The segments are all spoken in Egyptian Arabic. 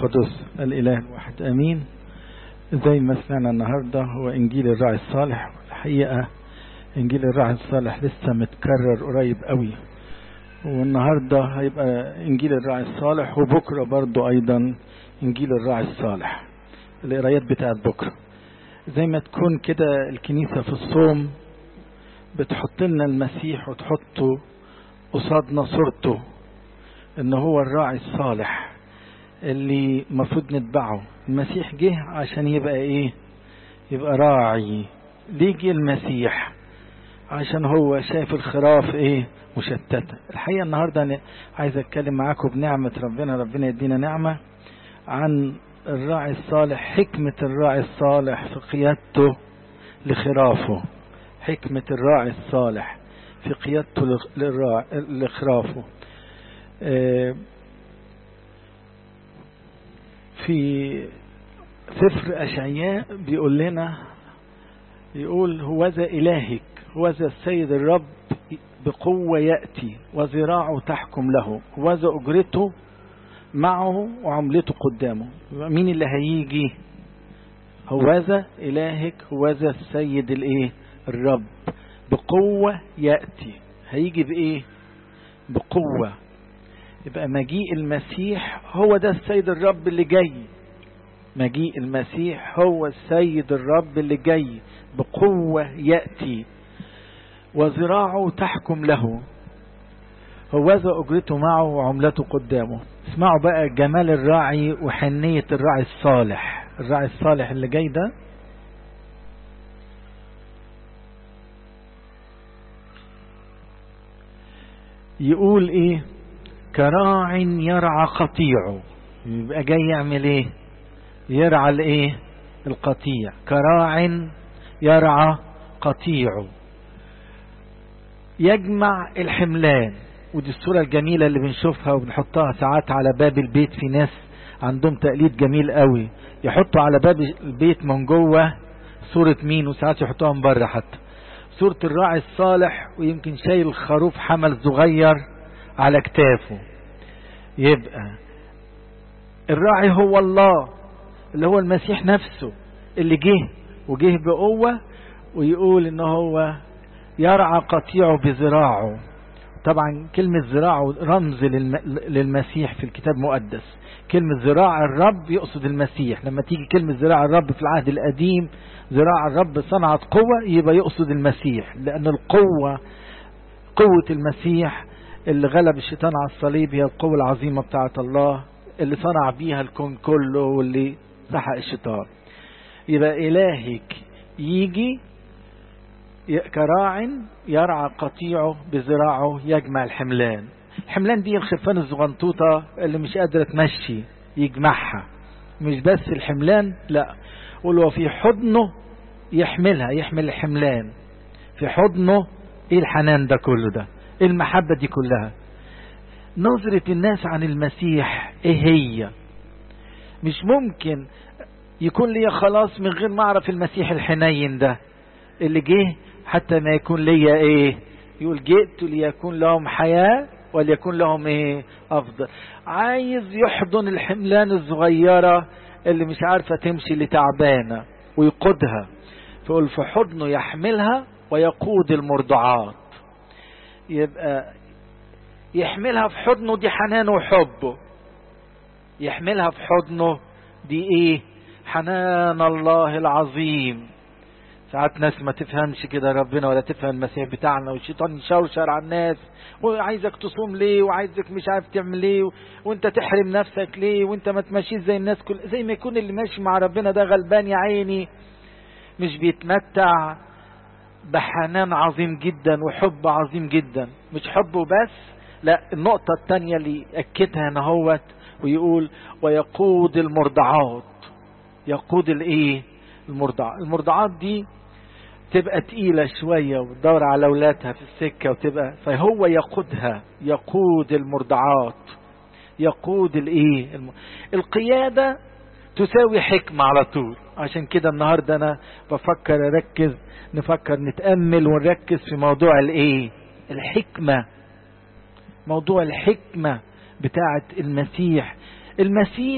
القدس الإله الواحد أمين زي ما سمعنا النهاردة هو إنجيل الراعي الصالح الحقيقة إنجيل الراعي الصالح لسه متكرر قريب قوي والنهاردة هيبقى إنجيل الراعي الصالح وبكرة برضو أيضا إنجيل الراعي الصالح القرايات بتاعت بكرة زي ما تكون كده الكنيسة في الصوم بتحط لنا المسيح وتحطه قصادنا صورته ان هو الراعي الصالح اللي المفروض نتبعه المسيح جه عشان يبقى ايه يبقى راعي ليه جه المسيح عشان هو شايف الخراف ايه مشتتة الحقيقة النهاردة أنا عايز اتكلم معاكم بنعمة ربنا ربنا يدينا نعمة عن الراعي الصالح حكمة الراعي الصالح في قيادته لخرافه حكمة الراعي الصالح في قيادته لخرافه في سفر أشعياء بيقول لنا يقول هوذا إلهك هوذا السيد الرب بقوة يأتي وذراعه تحكم له هوذا أجرته معه وعملته قدامه مين اللي هيجي هوذا إلهك هوذا السيد الإيه الرب بقوة يأتي هيجي بإيه بقوة يبقى مجيء المسيح هو ده السيد الرب اللي جاي مجيء المسيح هو السيد الرب اللي جاي بقوة يأتي وذراعه تحكم له هوذا أجرته معه وعملته قدامه اسمعوا بقى جمال الراعي وحنية الراعي الصالح الراعي الصالح اللي جاي ده يقول ايه كراع يرعى قطيعه يبقى جاي يعمل ايه يرعى الايه القطيع كراع يرعى قطيعه يجمع الحملان ودي الصورة الجميلة اللي بنشوفها وبنحطها ساعات على باب البيت في ناس عندهم تقليد جميل قوي يحطوا على باب البيت من جوه صورة مين وساعات يحطوها من بره حتى صورة الراعي الصالح ويمكن شايل خروف حمل صغير على كتافه يبقى الراعي هو الله اللي هو المسيح نفسه اللي جه وجه بقوة ويقول ان هو يرعى قطيعه بذراعه طبعا كلمة ذراعه رمز للمسيح في الكتاب المقدس كلمة ذراع الرب يقصد المسيح لما تيجي كلمة ذراع الرب في العهد القديم ذراع الرب صنعت قوة يبقى يقصد المسيح لأن القوة قوة المسيح اللي غلب الشيطان على الصليب هي القوة العظيمة بتاعت الله اللي صنع بيها الكون كله واللي سحق الشيطان يبقى إلهك يجي كراع يرعى قطيعه بذراعه يجمع الحملان الحملان دي الخرفان الزغنطوطة اللي مش قادرة تمشي يجمعها مش بس الحملان لا ولو في حضنه يحملها يحمل الحملان في حضنه ايه الحنان ده كله ده ايه المحبة دي كلها نظرة الناس عن المسيح ايه هي مش ممكن يكون لي خلاص من غير ما اعرف المسيح الحنين ده اللي جه حتى ما يكون ليا ايه يقول جئت ليكون لهم حياة وليكون لهم ايه افضل عايز يحضن الحملان الصغيرة اللي مش عارفة تمشي اللي تعبانة ويقودها فيقول في حضنه يحملها ويقود المرضعات يبقى يحملها في حضنه دي حنانه وحبه يحملها في حضنه دي ايه حنان الله العظيم ساعات ناس ما تفهمش كده ربنا ولا تفهم المسيح بتاعنا والشيطان يشوشر على الناس وعايزك تصوم ليه وعايزك مش عارف تعمل ليه وانت تحرم نفسك ليه وانت ما تمشيش زي الناس كل زي ما يكون اللي ماشي مع ربنا ده غلبان يا عيني مش بيتمتع بحنان عظيم جدا وحب عظيم جدا مش حبه بس لا النقطة التانية اللي أكدها هنا هوت ويقول ويقود المرضعات يقود الايه المرضعات المرضعات دي تبقى تقيلة شوية وتدور على أولادها في السكة وتبقى فهو يقودها يقود المرضعات يقود الايه الم... القيادة تساوي حكمة على طول عشان كده النهاردة أنا بفكر أركز نفكر نتأمل ونركز في موضوع الايه الحكمة موضوع الحكمة بتاعة المسيح المسيح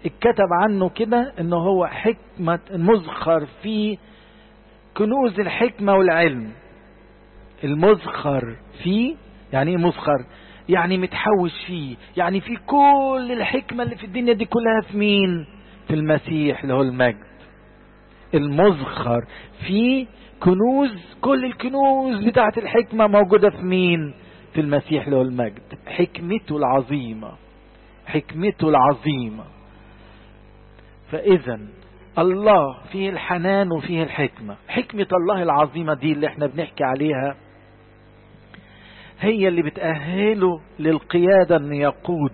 اتكتب عنه كده انه هو حكمة مزخر في كنوز الحكمة والعلم المزخر فيه يعني ايه مزخر يعني متحوش فيه يعني في كل الحكمة اللي في الدنيا دي كلها في مين في المسيح اللي هو المجد المزخر في كنوز كل الكنوز بتاعت الحكمة موجودة في مين في المسيح اللي هو المجد حكمته العظيمة حكمته العظيمة فإذا الله فيه الحنان وفيه الحكمة حكمة الله العظيمة دي اللي احنا بنحكي عليها هي اللي بتأهله للقيادة ان يقود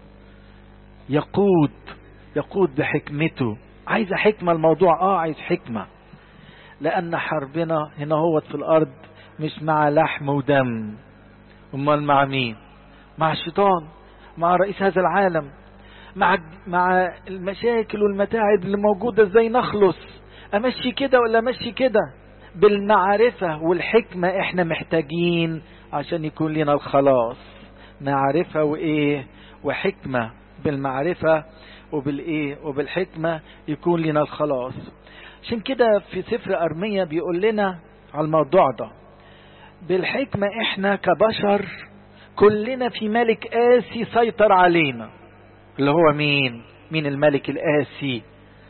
يقود يقود بحكمته عايز حكمة الموضوع اه عايز حكمة لأن حربنا هنا هو في الأرض مش مع لحم ودم أمال مع مين مع الشيطان مع رئيس هذا العالم مع مع المشاكل والمتاعب اللي موجودة ازاي نخلص امشي كده ولا امشي كده بالمعرفة والحكمة احنا محتاجين عشان يكون لنا الخلاص معرفة وايه وحكمة بالمعرفة وبالايه وبالحكمة يكون لنا الخلاص عشان كده في سفر أرمية بيقول لنا على الموضوع ده بالحكمة احنا كبشر كلنا في ملك قاسي سيطر علينا اللي هو مين مين الملك القاسي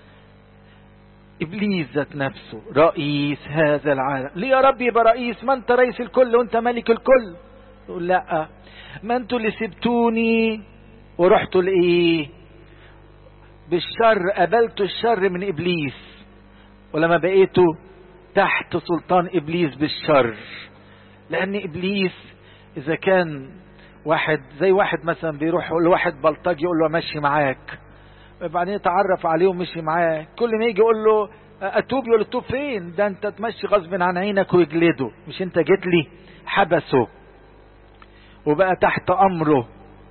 ابليس ذات نفسه رئيس هذا العالم ليه يا رب يبقى رئيس ما انت رئيس الكل وانت ملك الكل يقول لا ما انتوا اللي سبتوني ورحتوا لايه بالشر قبلتوا الشر من ابليس ولما بقيتوا تحت سلطان ابليس بالشر لان ابليس اذا كان واحد زي واحد مثلا بيروح يقول لواحد بلطجي يقول له ماشي معاك بعدين يتعرف عليه ومشي معاه كل ما يجي يقول له اتوب يقول له توب فين ده انت تمشي غصب عن عينك ويجلده مش انت جيت لي حبسه وبقى تحت امره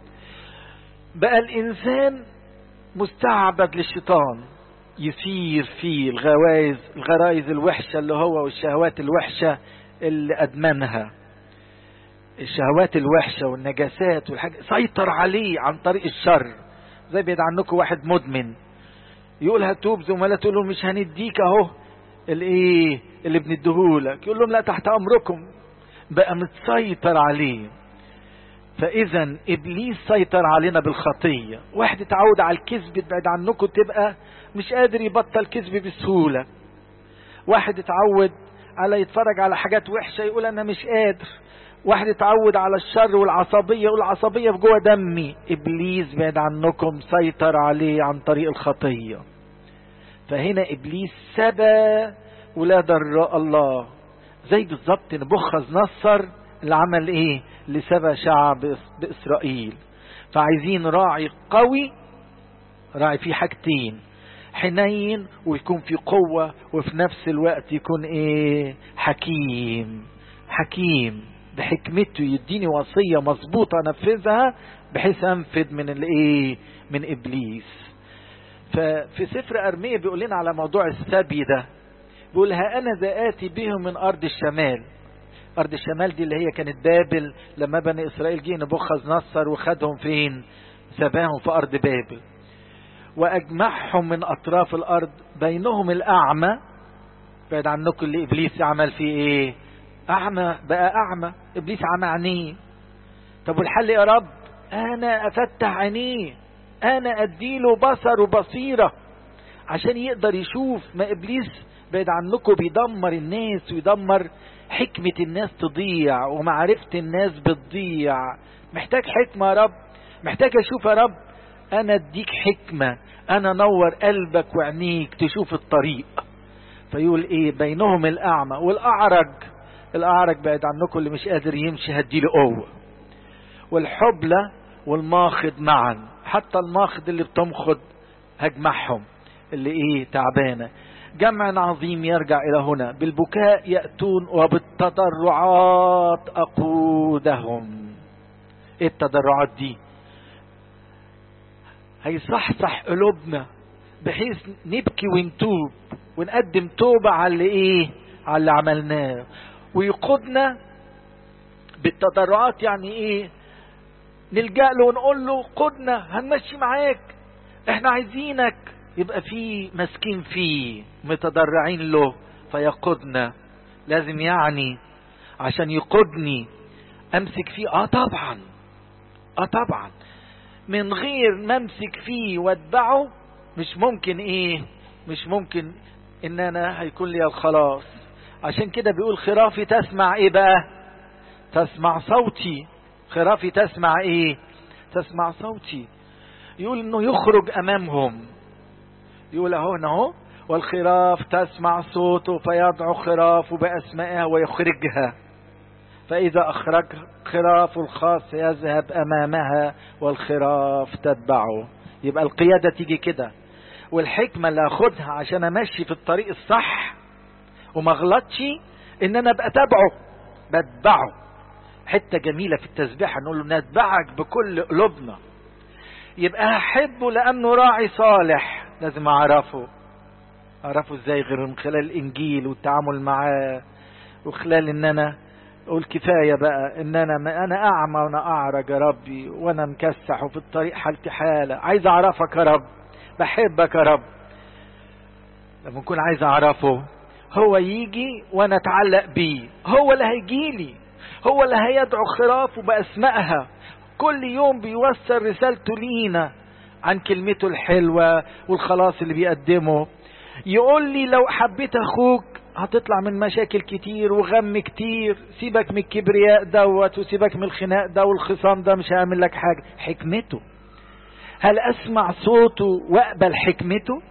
بقى الانسان مستعبد للشيطان يسير فيه الغوائز الغرائز الوحشة اللي هو والشهوات الوحشة اللي أدمنها الشهوات الوحشة والنجاسات والحاجة سيطر عليه عن طريق الشر زي بيد عنكم واحد مدمن يقول هتوب زملاء تقول له مش هنديك اهو الايه اللي بنديهولك يقول لهم لا تحت امركم بقى متسيطر عليه فاذا ابليس سيطر علينا بالخطيه واحد اتعود على الكذب بعد عنكم تبقى مش قادر يبطل كذب بسهوله واحد اتعود على يتفرج على حاجات وحشه يقول انا مش قادر واحد اتعود على الشر والعصبية يقول العصبية في جوه دمي إبليس بعد عنكم سيطر عليه عن طريق الخطية فهنا إبليس سبى ولاد الله زي بالظبط نبخذ نصر اللي عمل ايه اللي سبى شعب بإسرائيل فعايزين راعي قوي راعي فيه حاجتين حنين ويكون في قوة وفي نفس الوقت يكون ايه حكيم حكيم بحكمته يديني وصية مظبوطة انفذها بحيث انفذ من الايه من ابليس ففي سفر ارمية بيقول لنا على موضوع السبي ده بيقول ها انا ذا اتي بهم من ارض الشمال ارض الشمال دي اللي هي كانت بابل لما بني اسرائيل جه نبوخذ نصر وخدهم فين سباهم في ارض بابل واجمعهم من اطراف الارض بينهم الاعمى بعد عنكم اللي ابليس عمل فيه ايه أعمى بقى أعمى إبليس عمى عينيه طب والحل يا رب أنا أفتح عينيه أنا أديله بصر وبصيرة عشان يقدر يشوف ما إبليس بعد عنكم بيدمر الناس ويدمر حكمة الناس تضيع ومعرفة الناس بتضيع محتاج حكمة يا رب محتاج أشوف يا رب أنا أديك حكمة أنا نور قلبك وعينيك تشوف الطريق فيقول إيه بينهم الأعمى والأعرج الأعرج بعد عنكم اللي مش قادر يمشي هديله قوة والحبلة والماخض معا حتى الماخض اللي بتمخض هجمعهم اللي ايه تعبانة جمع عظيم يرجع إلى هنا بالبكاء يأتون وبالتضرعات أقودهم ايه التضرعات دي هيصحصح قلوبنا بحيث نبكي ونتوب ونقدم توبة على اللي ايه على اللي عملناه ويقودنا بالتضرعات يعني ايه نلجأ له ونقول له قدنا هنمشي معاك احنا عايزينك يبقى في مسكين فيه متضرعين له فيقودنا لازم يعني عشان يقودني امسك فيه اه طبعا اه طبعا من غير ما امسك فيه واتبعه مش ممكن ايه مش ممكن ان انا هيكون لي الخلاص عشان كده بيقول خرافي تسمع ايه بقى تسمع صوتي خرافي تسمع ايه تسمع صوتي يقول انه يخرج امامهم يقول اهو اهو والخراف تسمع صوته فيضع خرافه باسمائها ويخرجها فاذا اخرج خراف الخاص يذهب امامها والخراف تتبعه يبقى القيادة تيجي كده والحكمة اللي اخدها عشان امشي في الطريق الصح وما اغلطش ان انا ابقى تبعه بتبعه حتة جميلة في التسبيح نقول له نتبعك بكل قلوبنا يبقى هحبه لانه راعي صالح لازم اعرفه اعرفه ازاي غير من خلال الانجيل والتعامل معاه وخلال ان انا اقول كفايه بقى ان انا ما انا اعمى وانا اعرج يا ربي وانا مكسح وفي الطريق حالتي حاله عايز اعرفك يا رب بحبك يا رب لما اكون عايز اعرفه هو يجي وانا اتعلق بيه هو اللي هيجيلي هو اللي هيدعو خرافه باسمائها كل يوم بيوصل رسالته لينا عن كلمته الحلوة والخلاص اللي بيقدمه يقول لي لو حبيت اخوك هتطلع من مشاكل كتير وغم كتير سيبك من الكبرياء دوت وسيبك من الخناق ده والخصام ده مش هيعمل لك حاجة حكمته هل اسمع صوته واقبل حكمته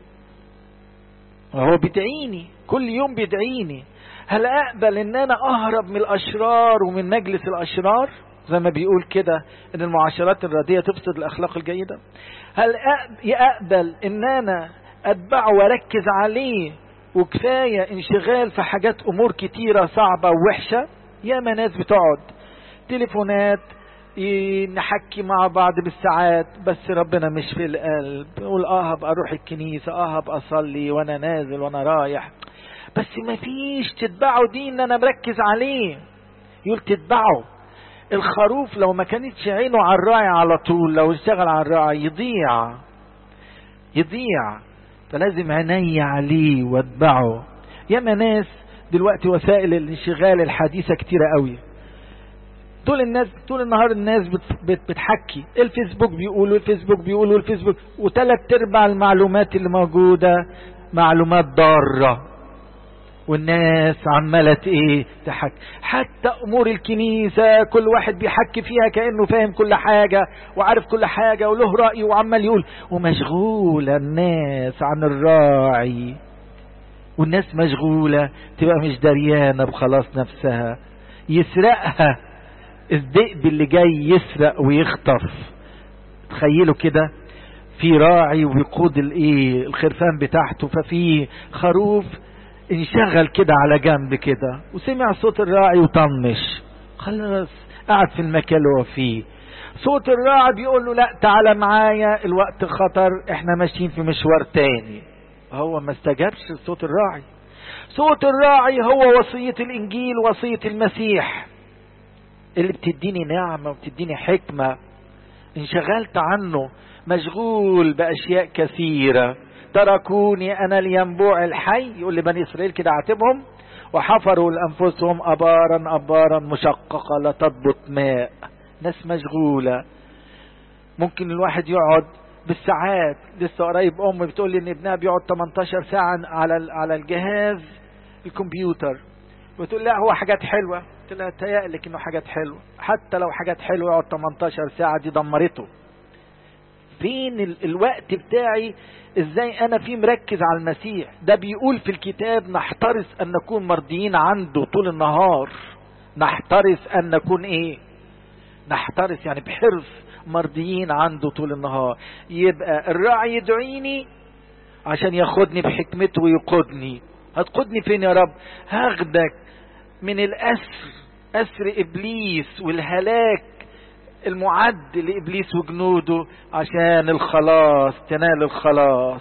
وهو بيدعيني كل يوم بيدعيني هل اقبل ان انا اهرب من الاشرار ومن مجلس الاشرار زي ما بيقول كده ان المعاشرات الرديئة تفسد الاخلاق الجيدة هل اقبل ان انا اتبعه واركز عليه وكفاية انشغال في حاجات امور كتيرة صعبة ووحشة ياما ناس بتقعد تليفونات نحكي مع بعض بالساعات بس ربنا مش في القلب يقول اه هبقى اروح الكنيسة اه هبقى اصلي وانا نازل وانا رايح بس ما فيش تتبعه دي ان انا مركز عليه يقول تتبعه الخروف لو ما كانتش عينه على الراعي على طول لو اشتغل على الراعي يضيع يضيع فلازم عيني عليه واتبعه ياما ناس دلوقتي وسائل الانشغال الحديثة كتيرة قوي طول الناس طول النهار الناس بت بت بتحكي الفيسبوك بيقول والفيسبوك بيقول والفيسبوك وثلاث ارباع المعلومات اللي موجودة معلومات ضارة والناس عمالة ايه تحكي حتى امور الكنيسة كل واحد بيحكي فيها كأنه فاهم كل حاجة وعارف كل حاجة وله رأي وعمال يقول ومشغولة الناس عن الراعي والناس مشغولة تبقى مش دريانة بخلاص نفسها يسرقها الذئب اللي جاي يسرق ويخطف تخيلوا كده في راعي وبيقود الايه الخرفان بتاعته ففي خروف انشغل كده على جنب كده وسمع صوت الراعي وطنش خلاص قعد في المكان اللي هو فيه صوت الراعي بيقول له لا تعالى معايا الوقت خطر احنا ماشيين في مشوار تاني هو ما استجابش لصوت الراعي صوت الراعي هو وصية الانجيل وصية المسيح اللي بتديني نعمة وبتديني حكمة انشغلت عنه مشغول باشياء كثيره تركوني انا الينبوع الحي يقول لبني اسرائيل كده عاتبهم وحفروا لانفسهم ابارا ابارا مشققه لا تضبط ماء ناس مشغوله ممكن الواحد يقعد بالساعات لسه قريب ام بتقول لي ان ابنها بيقعد 18 ساعه على على الجهاز الكمبيوتر وتقول لا هو حاجات حلوه قلت لها تهيألك انه حاجات حلوه حتى لو حاجات حلوه يقعد 18 ساعه دي دمرته فين الوقت بتاعي ازاي انا فيه مركز على المسيح ده بيقول في الكتاب نحترس ان نكون مرضيين عنده طول النهار نحترس ان نكون ايه نحترس يعني بحرص مرضيين عنده طول النهار يبقى الراعي يدعيني عشان ياخدني بحكمته ويقودني هتقودني فين يا رب هاخدك من الاسر اسر ابليس والهلاك المعد لابليس وجنوده عشان الخلاص تنال الخلاص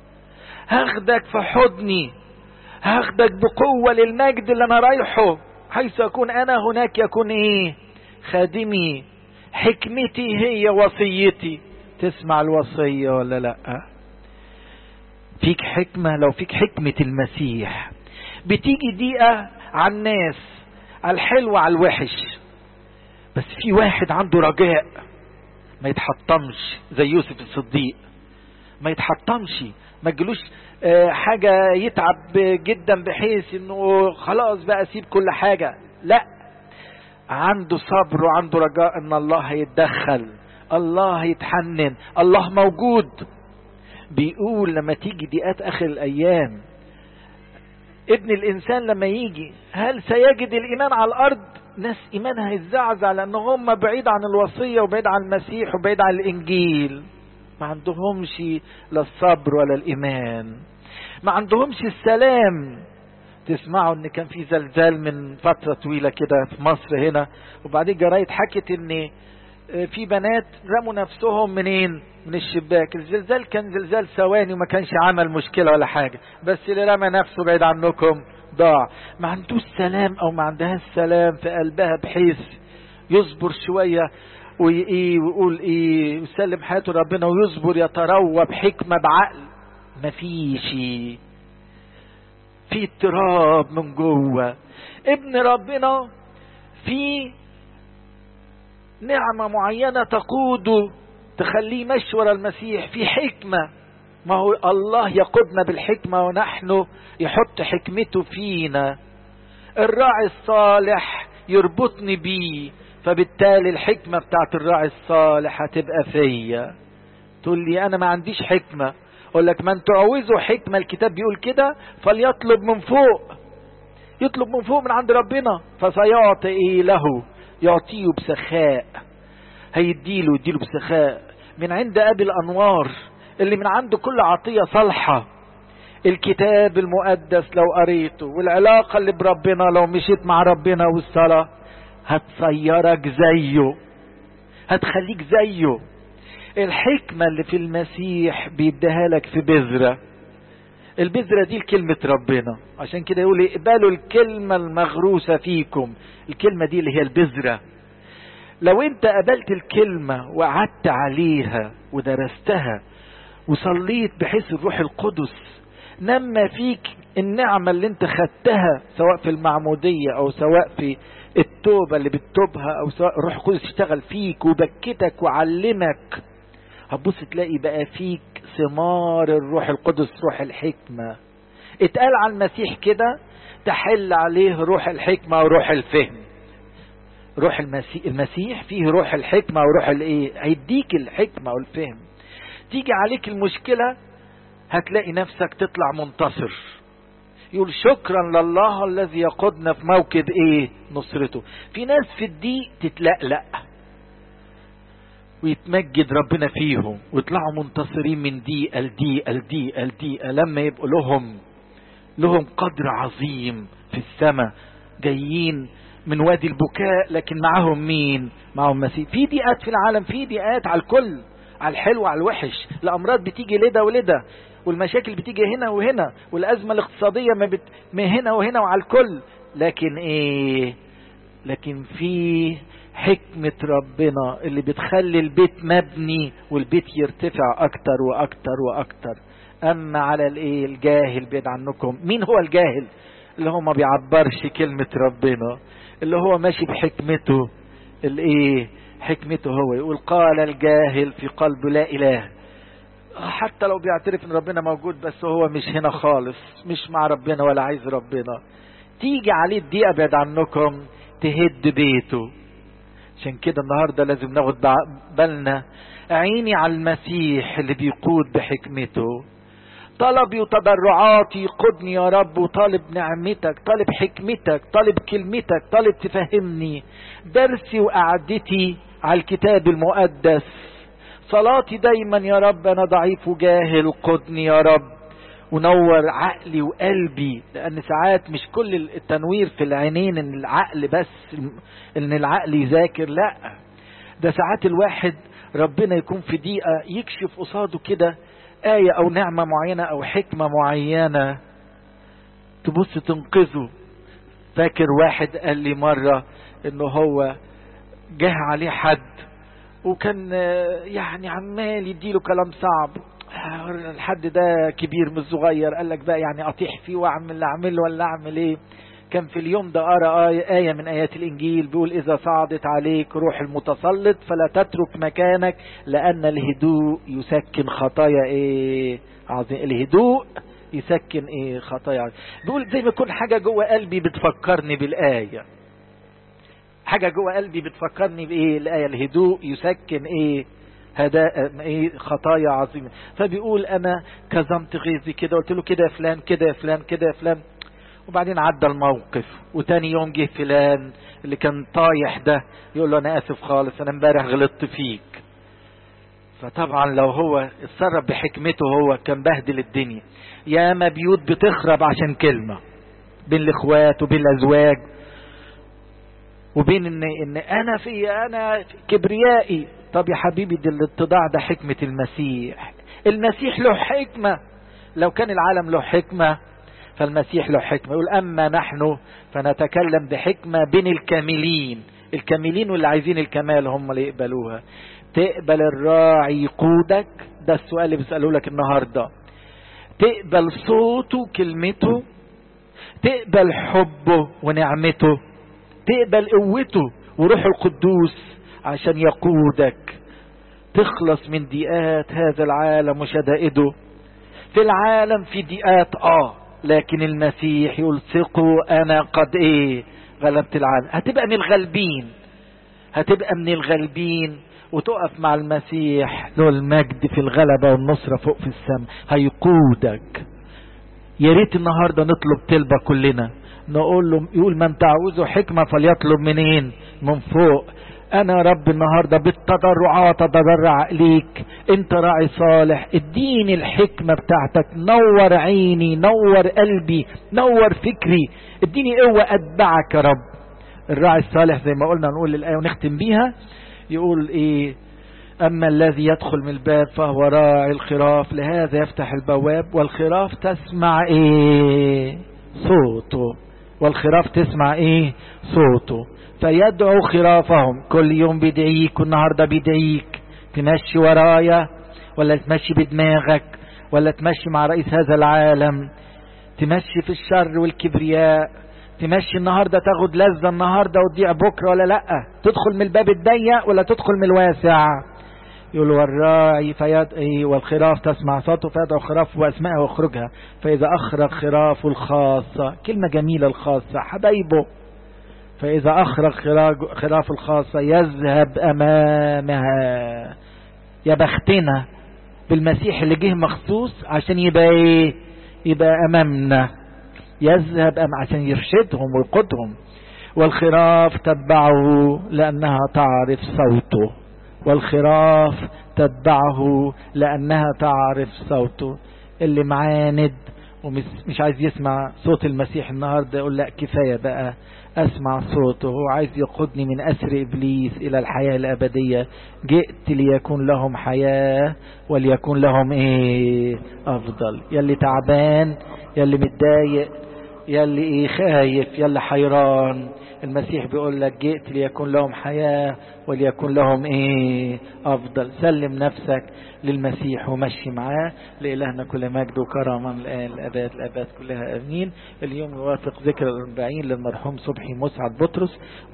هاخدك في حضني هاخدك بقوة للمجد اللي انا رايحه حيث اكون انا هناك يكون ايه خادمي حكمتي هي وصيتي تسمع الوصية ولا لا فيك حكمة لو فيك حكمة المسيح بتيجي دقيقة على الناس على الحلو على الوحش بس في واحد عنده رجاء ما يتحطمش زي يوسف الصديق ما يتحطمش ما تجلوش حاجة يتعب جدا بحيث انه خلاص بقى سيب كل حاجة لا عنده صبر وعنده رجاء ان الله هيتدخل الله هيتحنن الله موجود بيقول لما تيجي دقات اخر الايام ابن الانسان لما يجي هل سيجد الايمان على الارض ناس ايمانها يتزعزع لان هم بعيد عن الوصيه وبعيد عن المسيح وبعيد عن الانجيل ما عندهمش لا الصبر ولا الايمان ما عندهمش السلام تسمعوا ان كان في زلزال من فتره طويله كده في مصر هنا وبعدين جرايد حكت ان في بنات رموا نفسهم منين من الشباك الزلزال كان زلزال ثواني وما كانش عمل مشكلة ولا حاجة بس اللي رمى نفسه بعيد عنكم ضاع ما عندوش سلام او ما عندهاش سلام في قلبها بحيث يصبر شوية وايه ويقول ايه ويسلم حياته ربنا ويصبر يتروى بحكمة بعقل مفيش في اضطراب من جوه ابن ربنا في نعمة معينة تقوده تخليه مشي ورا المسيح في حكمة ما هو الله يقودنا بالحكمة ونحن يحط حكمته فينا الراعي الصالح يربطني بيه فبالتالي الحكمة بتاعت الراعي الصالح هتبقى فيا تقول لي انا ما عنديش حكمة اقول لك من تعوزه حكمة الكتاب بيقول كده فليطلب من فوق يطلب من فوق من عند ربنا فسيعطي إيه له يعطيه بسخاء هيديله يديله بسخاء من عند ابي الانوار اللي من عنده كل عطية صالحة الكتاب المقدس لو قريته والعلاقة اللي بربنا لو مشيت مع ربنا والصلاة هتصيرك زيه هتخليك زيه الحكمة اللي في المسيح بيديها لك في بذرة البذرة دي لكلمة ربنا عشان كده يقول اقبلوا الكلمة المغروسة فيكم الكلمة دي اللي هي البذرة لو انت قبلت الكلمة وقعدت عليها ودرستها وصليت بحيث الروح القدس نما فيك النعمة اللي انت خدتها سواء في المعمودية او سواء في التوبة اللي بتتوبها او سواء الروح القدس اشتغل فيك وبكتك وعلمك هتبص تلاقي بقى فيك ثمار الروح القدس روح الحكمة اتقال على المسيح كده تحل عليه روح الحكمة وروح الفهم روح المسيح, المسيح فيه روح الحكمة وروح الايه هيديك الحكمة والفهم تيجي عليك المشكلة هتلاقي نفسك تطلع منتصر يقول شكرا لله الذي يقودنا في موكب ايه نصرته في ناس في الضيق تتلقلق ويتمجد ربنا فيهم ويطلعوا منتصرين من دقيقة لدقيقة لدقيقة لدقيقة لما يبقوا لهم لهم قدر عظيم في السماء جايين من وادي البكاء لكن معهم مين معهم مسيح في ضيقات في العالم في ضيقات على الكل على الحلو على الوحش الامراض بتيجي لده ولده والمشاكل بتيجي هنا وهنا والازمه الاقتصاديه ما, بت... ما هنا وهنا وعلى الكل لكن ايه لكن في حكمة ربنا اللي بتخلي البيت مبني والبيت يرتفع اكتر واكتر واكتر اما على الايه الجاهل بعيد عنكم مين هو الجاهل اللي هو ما بيعبرش كلمة ربنا اللي هو ماشي بحكمته الايه حكمته هو يقول قال الجاهل في قلبه لا اله حتى لو بيعترف ان ربنا موجود بس هو مش هنا خالص مش مع ربنا ولا عايز ربنا تيجي عليه الدقيقة بعد عنكم تهد بيته عشان كده النهاردة لازم ناخد بالنا عيني على المسيح اللي بيقود بحكمته طلبي وتضرعاتي قدني يا رب وطالب نعمتك طالب حكمتك طالب كلمتك طالب تفهمني درسي وقعدتي على الكتاب المقدس صلاتي دايما يا رب انا ضعيف وجاهل قدني يا رب ونور عقلي وقلبي لان ساعات مش كل التنوير في العينين ان العقل بس ان العقل يذاكر لا ده ساعات الواحد ربنا يكون في دقيقة يكشف قصاده كده آية أو نعمة معينة أو حكمة معينة تبص تنقذه فاكر واحد قال لي مرة إنه هو جه عليه حد وكان يعني عمال يديله كلام صعب الحد ده كبير من الصغير قال لك بقى يعني اطيح فيه واعمل اللي اعمله ولا اعمل ايه كان في اليوم ده أرى آية, آية من آيات الإنجيل بيقول إذا صعدت عليك روح المتسلط فلا تترك مكانك لأن الهدوء يسكن خطايا إيه عظيم الهدوء يسكن إيه خطايا عظيم. بيقول زي ما يكون حاجة جوه قلبي بتفكرني بالآية حاجة جوه قلبي بتفكرني بإيه الآية الهدوء يسكن إيه هداء ايه خطايا عظيمة فبيقول انا كظمت غيظي كده قلت له كده يا فلان كده يا فلان كده يا فلان وبعدين عدى الموقف وتاني يوم جه فلان اللي كان طايح ده يقول له انا اسف خالص انا امبارح غلطت فيك فطبعا لو هو اتصرف بحكمته هو كان بهدل الدنيا ياما بيوت بتخرب عشان كلمة بين الاخوات وبين الازواج وبين ان ان انا في انا كبريائي طب يا حبيبي دي الاتضاع ده حكمة المسيح المسيح له حكمة لو كان العالم له حكمة فالمسيح له حكمة يقول أما نحن فنتكلم بحكمة بين الكاملين الكاملين واللي عايزين الكمال هم اللي يقبلوها تقبل الراعي يقودك ده السؤال اللي بيسألوه لك النهاردة تقبل صوته كلمته تقبل حبه ونعمته تقبل قوته وروح القدوس عشان يقودك تخلص من ضيقات هذا العالم وشدائده في العالم في ضيقات اه لكن المسيح يقول ثقوا انا قد ايه غلبت العالم هتبقى من الغالبين هتبقى من الغالبين وتقف مع المسيح له المجد في الغلبة والنصرة فوق في السماء هيقودك يا ريت النهاردة نطلب طلبة كلنا نقول له يقول من تعوزه حكمة فليطلب منين من فوق انا رب النهارده بالتضرعات اتضرع ليك انت راعي صالح اديني الحكمه بتاعتك نور عيني نور قلبي نور فكري اديني قوه اتبعك يا رب الراعي الصالح زي ما قلنا نقول الايه ونختم بيها يقول ايه اما الذي يدخل من الباب فهو راعي الخراف لهذا يفتح البواب والخراف تسمع ايه صوته والخراف تسمع ايه صوته فيدعو خرافهم كل يوم بيدعيك والنهاردة بيدعيك تمشي ورايا ولا تمشي بدماغك ولا تمشي مع رئيس هذا العالم تمشي في الشر والكبرياء تمشي النهاردة تاخد لذة النهاردة وتضيع بكرة ولا لأ تدخل من الباب الضيق ولا تدخل من الواسع يقول والراعي فيد... والخراف تسمع صوته فيدعو خراف واسمائه واخرجها فاذا اخرج خرافه الخاصة كلمة جميلة الخاصة حبايبه فإذا أخرج خلاف الخاصة يذهب أمامها يا بختنا بالمسيح اللي جه مخصوص عشان يبقى إيه يبقى أمامنا يذهب أم عشان يرشدهم ويقودهم والخراف تتبعه لأنها تعرف صوته والخراف تتبعه لأنها تعرف صوته اللي معاند ومش مش عايز يسمع صوت المسيح النهارده يقول لا كفايه بقى اسمع صوته هو عايز يقودني من اسر ابليس الى الحياه الابديه جئت ليكون لهم حياه وليكون لهم ايه افضل يلي تعبان يلي متضايق يلي ايه خايف يلي حيران المسيح بيقول لك جئت ليكون لهم حياة وليكون لهم ايه افضل سلم نفسك للمسيح ومشي معاه لإلهنا كل مجد وكرم من الآن الأباد الأباد كلها أمين اليوم يوافق ذكر الأربعين للمرحوم صبحي مسعد بطرس